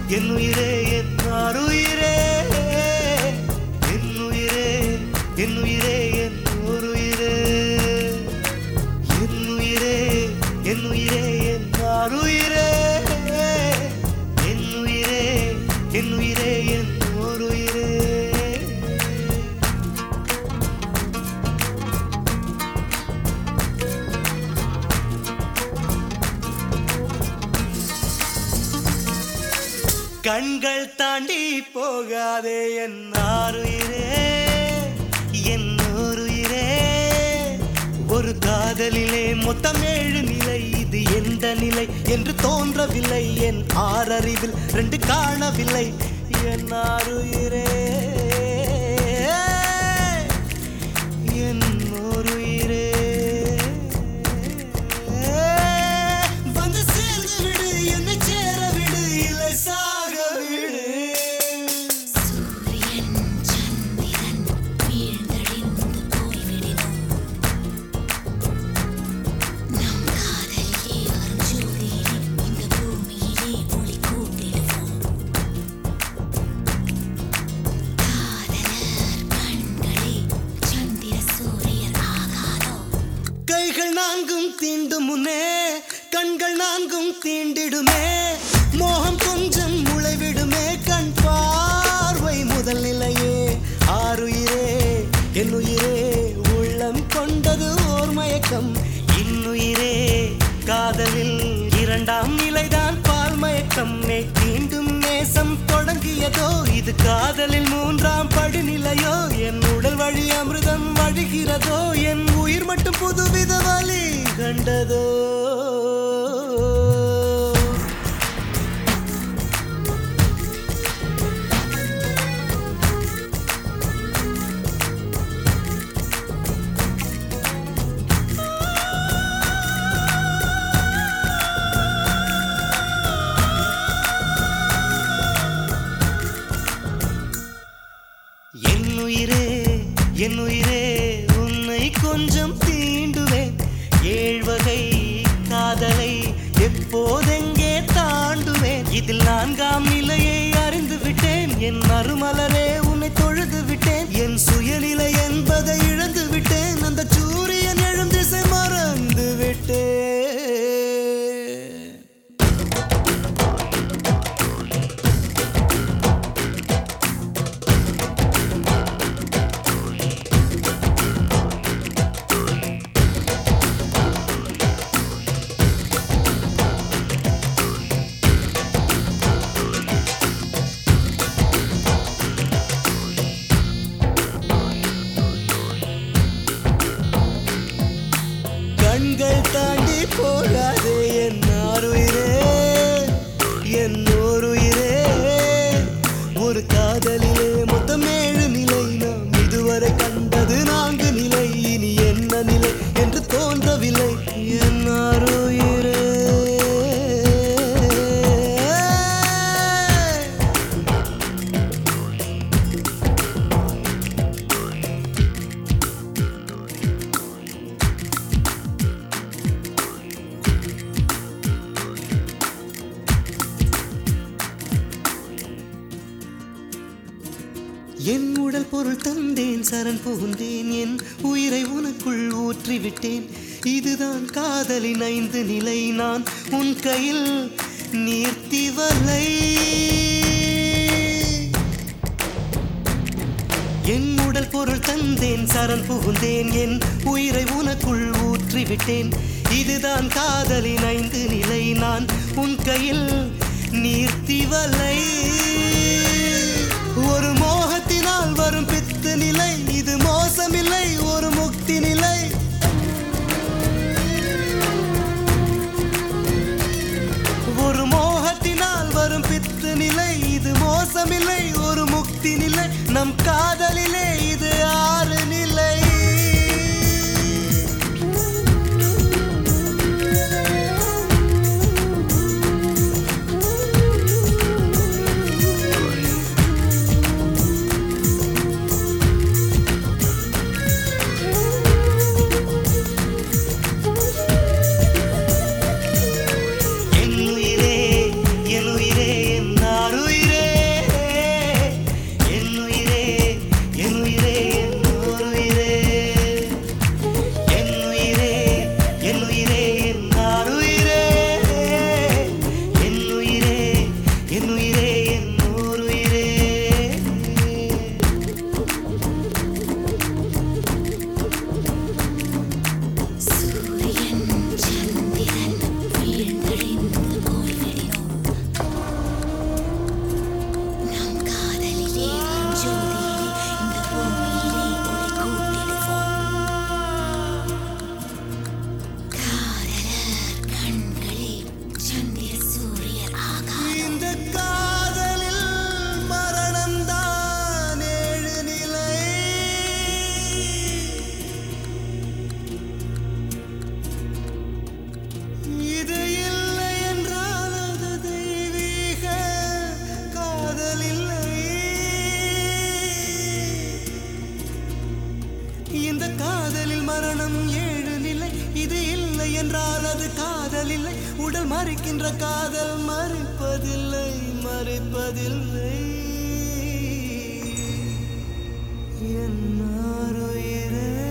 என் உயிரே என் ஆருயிரே என் உயிரே என் உயிரே என் ஒரு உயிரே என் உயிரே என் உயிரே என் ஆருயிரே என் உயிரே என் உயிரே என் ஒரு உயிரே கண்கள் தாண்டி போகாதே என் ஆறுயிரே என் ஓருயிரே ஒரு காதலிலே மொத்தம் ஏழு நிலை இது எந்த நிலை என்று தோன்றவில்லை என் ஆறறிவில் ரெண்டு காணவில்லை என் ஆறுயிரே என் ஓருயிரே வந்து சேர்ந்து விடு என்னை சேர விடு இல்லை சாக விடு சூரியன் சந்திரன் வீழ்ந்தடிந்து போய்விடினும் நம் காதலிலே வரும் ஜோதியிலே இந்த பூமியிலே ஒளி கூட்டிடுவோம் காதலர் கண்களே சந்திர சூரியர் ஆகாதோ கைகள் நான்கும் தீண்டும் முன்னே கண்கள் நான்கும் தீண்டிடுமே மோகம் கொஞ்சம் முளைவிடுமே கண் பார்வை முதல் நிலையே ஆறுயிரே என் உயிரே உள்ளம் கொண்டது ஓர் மயக்கம் இன்னுயிரே காதலில் இரண்டாம் நிலைதான் பால் மயக்கம் மே தீண்டும் நேசம் தொடங்கியதோ இது காதலில் மூன்றாம் படிநிலையோ என் உடல் வழி அமிர்தம் வழிகிறதோ என் உயிர் மட்டும் புதுவித வழி கண்டதோ என் உயிரே என் உயிரே உன்னை கொஞ்சம் தீண்டுவேன் ஏழ்வகை காதலை எப்போதெங்கே தாண்டுவேன் இதில் நான்காம் நிலையை அறிந்து விட்டேன் என் மறுமலரே உன்னை தொழுது விட்டேன் என் சுயநிலை என்பதை இழந்து விட்டேன் அந்த சூரியன் எழும் திசை மறந்து விட்டேன் கண்கள் தாண்டி போகாதே என் ஆறுயிரே என் ஓருயிரே ஒரு காதலிலே மொத்தம் ஏழு நிலை நாம் இதுவரை கண்டது நான்கு நிலை இனி என்ன நிலை என்று தோன்றவில்லை என் ஆறுயிரே என் உடல் பொருள் தந்தேன் சரண் புகுந்தேன் என் உயிரை உனக்குள் ஊற்றிவிட்டேன் இதுதான் காதலின் ஐந்து நிலை நான் உன் கையில் நீர்த்தி வலை என் உடல் பொருள் தந்தேன் சரண் புகுந்தேன் என் உயிரை உனக்குள் ஊற்றிவிட்டேன் இதுதான் காதலின் ஐந்து நிலை நான் உன் கையில் நீர்த்தி வலை ஒரு மோகத்தினால் வரும் பித்து நிலை இது மோசமில்லை ஒரு முக்தி நிலை ஒரு மோகத்தினால் வரும் பித்து நிலை இது மோசமில்லை ஒரு முக்தி நிலை நம் காதலிலே இது ஆறு நிலை என் உயிரே என் உயிரே என் ஆறு காதல் இல்லை உடல் மறைக்கின்ற காதல் மறைப்பதில்லை மறைப்பதில்லை என் ஆருயிரே